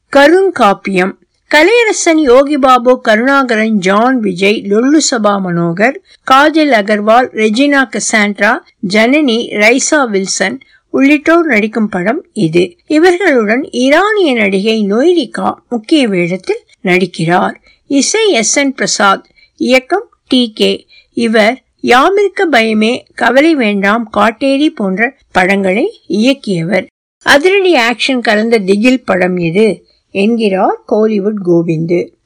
கருங்காப்பியம் கலையரசன் யோகி பாபு கருணாகரன் ஜான் விஜய் லொல்லு சபா மனோகர் காஜல் அகர்வால் ரெஜினா கசாண்ட்ரா ஜனனி ரைசா வில்சன் உள்ளிட்டோர் நடிக்கும் படம் இது இவர்களுடன் ஈரானிய நடிகை நொய்ரிகா முக்கிய வேடத்தில் நடிக்கிறார் இசை எஸ் என் பிரசாத் இயக்கம் டி கே இவர் யாமிருக்க பயமே கவலை வேண்டாம் காட்டேரி போன்ற படங்களை இயக்கியவர் அதிரடி ஆக்ஷன் கலந்த திகில் படம் இது என்கிறார் கோலிவுட் கோவிந்து